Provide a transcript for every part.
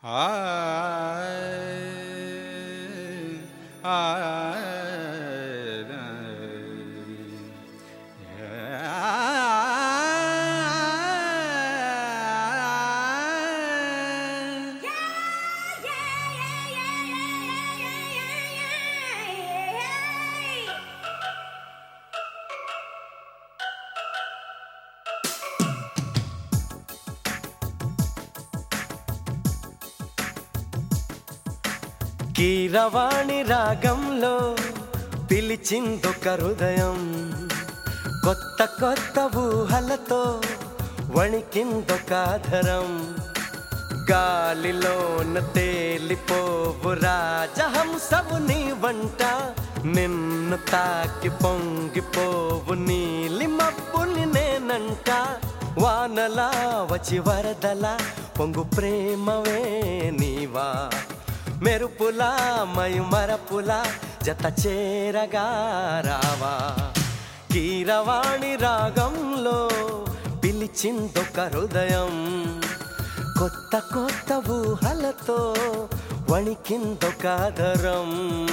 కీరవాణి రాగంలో పిలిచిందొక హృదయం కొత్త కొత్త ఊహలతో వణికిందొక ఆధరం గాలిలోన తేలిపోవు రాజహంసవు నీ వంట నిన్ను తాకి పొంగిపోవు నీలి మబ్బుని నేనంట వానలా వచ్చి వరదలా పొంగు ప్రేమవే నీవా మెరుపులా మయుమరపులా జత చేరగా రావా కీరవాణి రాగంలో పిలిచిందొక హృదయం కొత్త కొత్త ఊహలతో వణికిందొక ఆదరం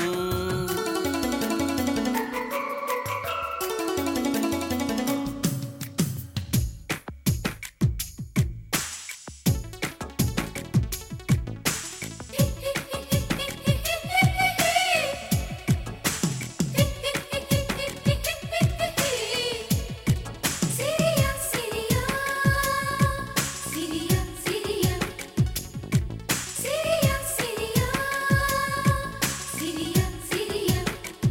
సిరియా సిరియా సిరియా సిరియా సిరియా సిరియా సిరియా సిరియా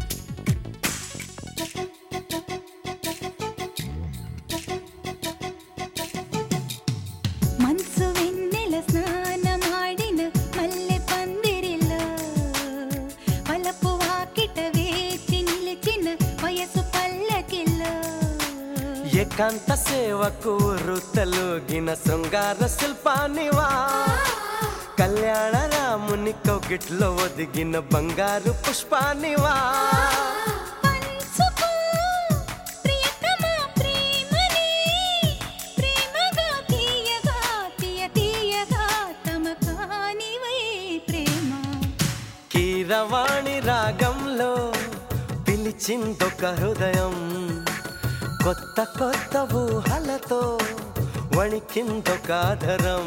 ಮನ್ಸು ವೆನ್ನೆಲ ಸ್ನಾನ ಮಾಡಿನ ಮಲ್ಲೆ ಪಂದಿರಿಲ್ಲ ಪಲಪು ವಾಕಿಟ ವೇచి నిలిచిన వయసు పల్లకిల్ల ఏకాంత సేవకు తలుగిన శృంగార శిల్పానివా కళ్యాణ రాముని కౌగిట్లో ఒదిగిన బంగారు పుష్పానివా పంచుకో ప్రియతమా ప్రేమని ప్రేమగా తీయగా తీయ తీయగా తమకానివై ప్రేమ కీరవాణి రాగంలో పిలిచిందొక హృదయం కొత్త కొత్త ఊహలతో వణికిందొక ఆధరం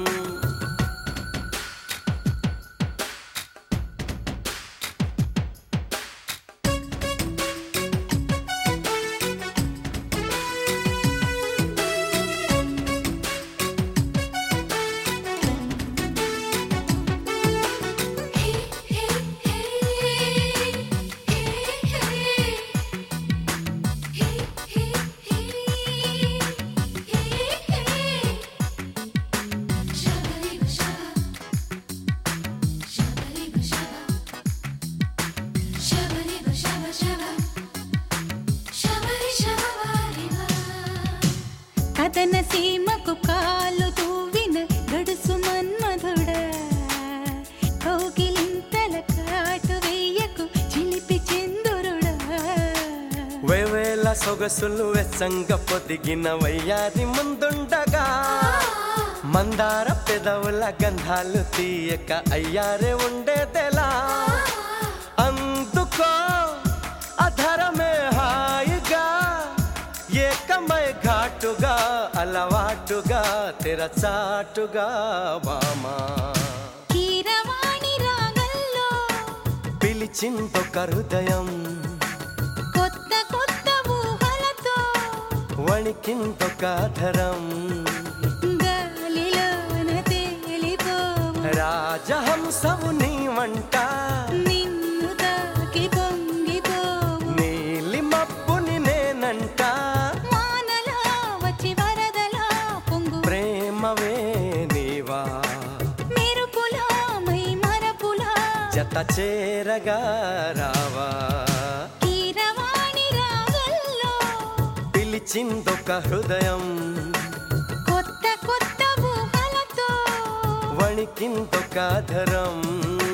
కథన సీమకు కాలు తూవిన గడుసు మన్మధుడ కౌగిలింతల కాటు వెయ్యకు చిలిపి చందురుడా వేవేల సొగసులు వెచ్చంగ పొదిగిన వయ్యాది ముందుండగా మందార పెదవుల గంధాలు తీయక అయ్యారే ఉండేదెలా అందుకో అధరమే హాయిగా ఏకమై ఘాటుగా అలవాటుగా తెరచాటుగా వామా కీరవాణి రాగంలో పిలిచిందొక హృదయం కొత్త కొత్త ఊహలతో వణికిందొక ధరం గాలిలోన తేలిపోవు రాజహంసవు నీ వంట నిన్ను తాకి పొంగిపోవు నీలి మబ్బుని నేనంట వానలా వచ్చి వరదలా పొంగు ప్రేమవే నీవా మెరుపులా మై మరపులా జత చేరగా రావా కీరవాణి రాగంలో పిలిచిందొక హృదయం కొత్త కొత్త ఊహలతో వణికిందొక ధరం